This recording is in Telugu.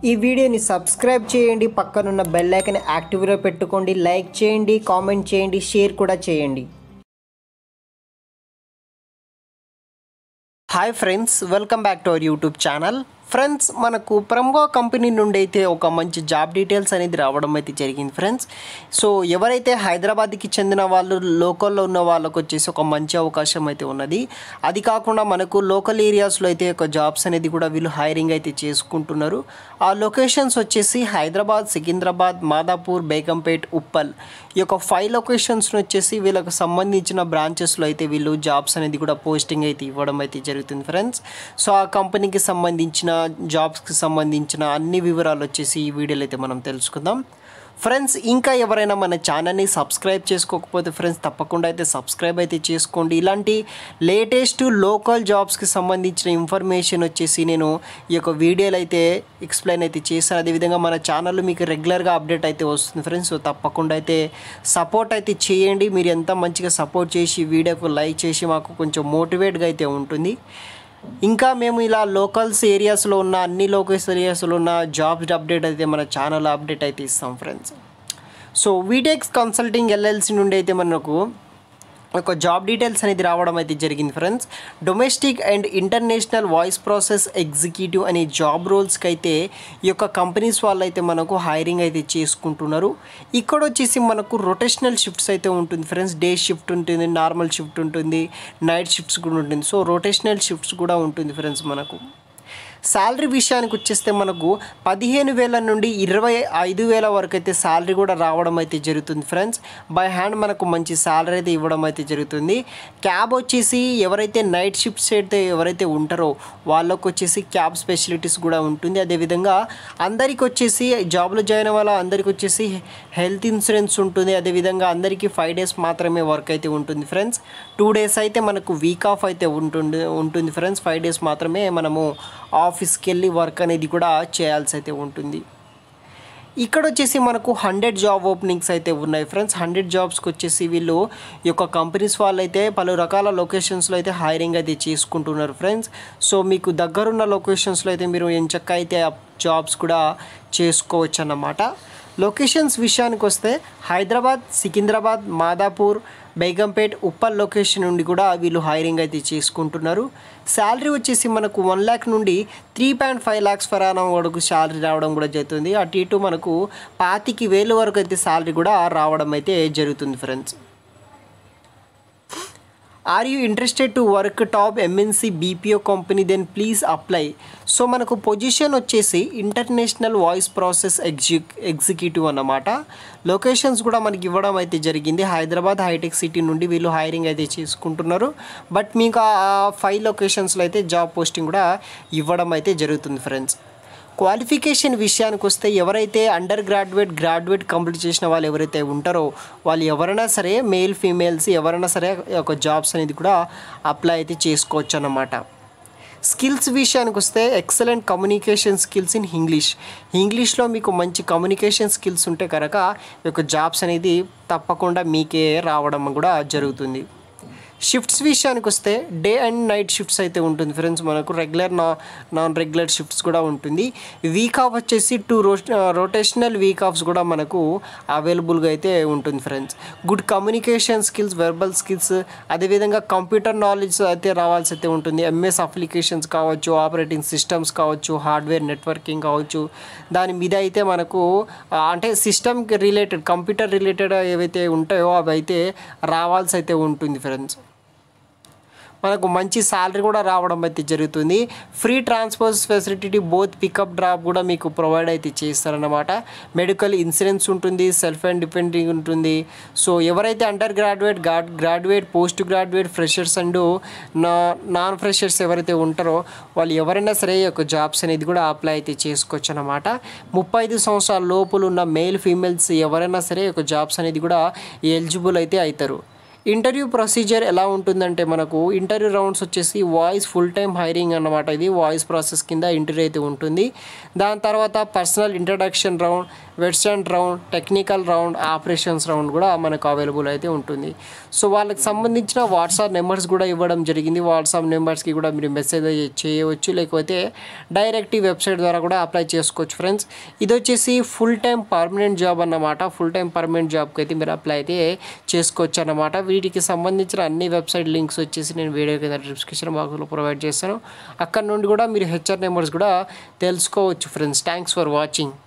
ఈ వీడియోని సబ్స్క్రైబ్ చేయండి పక్కనున్న బెల్ ఐకన్ యాక్టివ్లో పెట్టుకోండి లైక్ చేయండి కామెంట్ చేయండి షేర్ కూడా చేయండి hi friends welcome back to our YouTube channel friends మనకు ప్రముఖ కంపెనీ నుండి అయితే ఒక మంచి జాబ్ డీటెయిల్స్ అనేది రావడం అయితే జరిగింది ఫ్రెండ్స్ సో ఎవరైతే హైదరాబాద్కి చెందిన వాళ్ళు లోకల్లో ఉన్న వాళ్ళకు వచ్చేసి ఒక మంచి అవకాశం అయితే ఉన్నది అది కాకుండా మనకు లోకల్ ఏరియాస్లో అయితే ఒక జాబ్స్ అనేది కూడా వీళ్ళు హైరింగ్ అయితే చేసుకుంటున్నారు ఆ లొకేషన్స్ వచ్చేసి హైదరాబాద్ సికింద్రాబాద్ మాదాపూర్ బేగంపేట్ ఉప్పల్ ఈ యొక్క ఫైవ్ లొకేషన్స్ని వచ్చేసి వీళ్ళకు సంబంధించిన బ్రాంచెస్లో అయితే వీళ్ళు జాబ్స్ అనేది కూడా పోస్టింగ్ అయితే ఇవ్వడం అయితే జరుగుతుంది ఫ్రెండ్స్ సో ఆ కంపెనీకి సంబంధించిన జాబ్స్కి సంబంధించిన అన్ని వివరాలు వచ్చేసి ఈ వీడియోలో అయితే మనం తెలుసుకుందాం ఫ్రెండ్స్ ఇంకా ఎవరైనా మన ఛానల్ని సబ్స్క్రైబ్ చేసుకోకపోతే ఫ్రెండ్స్ తప్పకుండా అయితే సబ్స్క్రైబ్ అయితే చేసుకోండి ఇలాంటి లేటెస్ట్ లోకల్ జాబ్స్కి సంబంధించిన ఇన్ఫర్మేషన్ వచ్చేసి నేను ఈ యొక్క వీడియోలో అయితే ఎక్స్ప్లెయిన్ అయితే చేశాను అదేవిధంగా మన ఛానల్లో మీకు రెగ్యులర్గా అప్డేట్ అయితే వస్తుంది ఫ్రెండ్స్ సో తప్పకుండా అయితే సపోర్ట్ అయితే చేయండి మీరు ఎంత మంచిగా సపోర్ట్ చేసి వీడియోకు లైక్ చేసి మాకు కొంచెం మోటివేట్గా అయితే ఉంటుంది ఇంకా మేము ఇలా లోకల్స్ ఏరియాస్లో ఉన్న అన్ని లోకల్స్ ఏరియాస్లో ఉన్న జాబ్స్ అప్డేట్ అయితే మన ఛానల్ అప్డేట్ అయితే ఇస్తాం friends so Vitex consulting LLC నుండి అయితే మనకు ఒక జాబ్ డీటెయిల్స్ అనేది రావడం అయితే జరిగింది friends domestic and international voice process executive అనే జాబ్ రోల్స్కి అయితే ఈ యొక్క కంపెనీస్ వాళ్ళు అయితే మనకు హైరింగ్ అయితే చేసుకుంటున్నారు ఇక్కడ వచ్చేసి మనకు రొటేషనల్ షిఫ్ట్స్ అయితే ఉంటుంది ఫ్రెండ్స్ డే షిఫ్ట్ ఉంటుంది నార్మల్ షిఫ్ట్ ఉంటుంది నైట్ షిఫ్ట్స్ కూడా ఉంటుంది సో రొటేషనల్ షిఫ్ట్స్ కూడా ఉంటుంది ఫ్రెండ్స్ మనకు శాలరీ విషయానికి వచ్చేస్తే మనకు పదిహేను వేల నుండి ఇరవై ఐదు వేల వరకు అయితే శాలరీ కూడా రావడం అయితే జరుగుతుంది ఫ్రెండ్స్ బై హ్యాండ్ మనకు మంచి శాలరీ అయితే ఇవ్వడం అయితే జరుగుతుంది క్యాబ్ వచ్చేసి ఎవరైతే నైట్ షిఫ్ట్స్ అయితే ఎవరైతే ఉంటారో వాళ్ళకు వచ్చేసి క్యాబ్ ఫెసిలిటీస్ కూడా ఉంటుంది అదేవిధంగా అందరికి వచ్చేసి జాబ్లో జాయిన్ అవ్వాల అందరికి వచ్చేసి హెల్త్ ఇన్సూరెన్స్ ఉంటుంది అదేవిధంగా అందరికీ ఫైవ్ డేస్ మాత్రమే వర్క్ అయితే ఉంటుంది ఫ్రెండ్స్ టూ డేస్ అయితే మనకు వీక్ ఆఫ్ అయితే ఉంటుంది ఉంటుంది ఫ్రెండ్స్ ఫైవ్ డేస్ మాత్రమే మనము ఆఫీస్కి వెళ్ళి వర్క్ అనేది కూడా చేయాల్సి అయితే ఉంటుంది ఇక్కడ వచ్చేసి మనకు హండ్రెడ్ జాబ్ ఓపెనింగ్స్ అయితే ఉన్నాయి ఫ్రెండ్స్ హండ్రెడ్ జాబ్స్కి వచ్చేసి వీళ్ళు ఈ యొక్క కంపెనీస్ వాళ్ళు అయితే పలు రకాల లొకేషన్స్లో అయితే హైరింగ్ అయితే చేసుకుంటున్నారు ఫ్రెండ్స్ సో మీకు దగ్గరున్న లొకేషన్స్లో అయితే మీరు ఎంచక్క అయితే ఆ జాబ్స్ కూడా చేసుకోవచ్చు అన్నమాట లొకేషన్స్ విషయానికి వస్తే హైదరాబాద్ సికింద్రాబాద్ మాదాపూర్ బేగంపేట్ ఉప్పల్ లొకేషన్ నుండి కూడా వీళ్ళు హైరింగ్ అయితే చేసుకుంటున్నారు శాలరీ వచ్చేసి మనకు వన్ ల్యాక్ నుండి three point five lakhs per annum వరకు శాలరీ రావడం కూడా జరుగుతుంది అటు ఇటు మనకు పాతికి వేలు వరకు అయితే శాలరీ కూడా రావడం అయితే జరుగుతుంది friends are you interested to work top MNC BPO company then please apply so మనకు పొజిషన్ వచ్చేసి international voice process exe executive అన్నమాట లొకేషన్స్ కూడా మనకి ఇవ్వడం అయితే జరిగింది హైదరాబాద్ హైటెక్ సిటీ నుండి వీళ్ళు హైరింగ్ అయితే చేసుకుంటున్నారు బట్ మీకు ఆ ఫైవ్ లొకేషన్స్లో అయితే జాబ్ పోస్టింగ్ కూడా ఇవ్వడం అయితే జరుగుతుంది ఫ్రెండ్స్ క్వాలిఫికేషన్ విషయానికి వస్తే ఎవరైతే అండర్ గ్రాడ్యుయేట్ గ్రాడ్యుయేట్ కంప్లీట్ చేసిన వాళ్ళు ఎవరైతే ఉంటారో వాళ్ళు ఎవరైనా సరే మేల్ ఫీమేల్స్ ఎవరైనా సరే ఒక జాబ్స్ అనేది కూడా అప్లై అయితే చేసుకోవచ్చు అన్నమాట స్కిల్స్ విషయానికి వస్తే excellent communication skills in English ఇంగ్లీష్లో మీకు మంచి కమ్యూనికేషన్ స్కిల్స్ ఉంటే కనుక ఈ యొక్క జాబ్స్ అనేది తప్పకుండా మీకే రావడం కూడా జరుగుతుంది షిఫ్ట్స్ విషయానికి వస్తే డే అండ్ నైట్ షిఫ్ట్స్ అయితే ఉంటుంది ఫ్రెండ్స్ మనకు రెగ్యులర్ నా నాన్ రెగ్యులర్ షిఫ్ట్స్ కూడా ఉంటుంది వీక్ ఆఫ్ వచ్చేసి టూ రో రొటేషనల్ వీక్ ఆఫ్స్ కూడా మనకు అవైలబుల్గా అయితే ఉంటుంది friends good communication skills verbal skills అదేవిధంగా కంప్యూటర్ నాలెడ్జ్ అయితే రావాల్సి అయితే ఉంటుంది ఎంఎస్ అప్లికేషన్స్ కావచ్చు ఆపరేటింగ్ సిస్టమ్స్ కావచ్చు హార్డ్వేర్ నెట్వర్కింగ్ కావచ్చు దాని మీద అయితే మనకు ఆ, అంటే సిస్టమ్కి రిలేటెడ్ కంప్యూటర్ రిలేటెడ్ ఏవైతే ఉంటాయో అవి అయితే రావాల్సి అయితే ఉంటుంది ఫ్రెండ్స్ మనకు మంచి శాలరీ కూడా రావడం అయితే జరుగుతుంది free transport facility both pickup drop కూడా మీకు ప్రొవైడ్ అయితే చేస్తారన్నమాట మెడికల్ ఇన్సూరెన్స్ ఉంటుంది సెల్ఫ్ అండ్ డిపెండింగ్ ఉంటుంది సో ఎవరైతే under graduate graduate post graduate freshers and నా నాన్ ఫ్రెషర్స్ ఎవరైతే ఉంటారో వాళ్ళు ఎవరైనా సరే ఈ యొక్క జాబ్స్ అనేది కూడా అప్లై అయితే చేసుకోవచ్చు అనమాట ముప్పై ఐదు సంవత్సరాల లోపల ఉన్న మేల్ ఫీమేల్స్ ఎవరైనా సరే ఈ యొక్క జాబ్స్ అనేది కూడా ఎలిజిబుల్ అయితే అవుతారు ఇంటర్వ్యూ ప్రొసీజర్ ఎలా ఉంటుందంటే మనకు ఇంటర్వ్యూ రౌండ్స్ వచ్చేసి వాయిస్ ఫుల్ టైం హైరింగ్ అన్నమాట ఇది వాయిస్ ప్రాసెస్ కింద ఇంటర్వ్యూ అయితే ఉంటుంది దాని తర్వాత personal introduction round website round technical round operations round కూడా మనకు అవైలబుల్ అయితే ఉంటుంది సో వాళ్ళకి సంబంధించిన వాట్సాప్ నెంబర్స్ కూడా ఇవ్వడం జరిగింది వాట్సాప్ నెంబర్స్కి కూడా మీరు మెసేజ్ చేయవచ్చు లేకపోతే డైరెక్ట్ ఈ వెబ్సైట్ ద్వారా కూడా అప్లై చేసుకోవచ్చు ఫ్రెండ్స్ ఇది వచ్చేసి ఫుల్ టైం పర్మనెంట్ జాబ్ అన్నమాట ఫుల్ టైం పర్మనెంట్ జాబ్కి అయితే మీరు అప్లై అయితే చేసుకోవచ్చు అన్నమాట వీటికి సంబంధించిన అన్ని వెబ్సైట్ లింక్స్ వచ్చేసి నేను వీడియో కింద డిస్క్రిప్షన్ బాక్స్లో ప్రొవైడ్ చేస్తాను అక్కడ నుండి కూడా మీరు హెచ్ఆర్ నెంబర్స్ కూడా తెలుసుకోవచ్చు ఫ్రెండ్స్ థ్యాంక్స్ ఫర్ వాచింగ్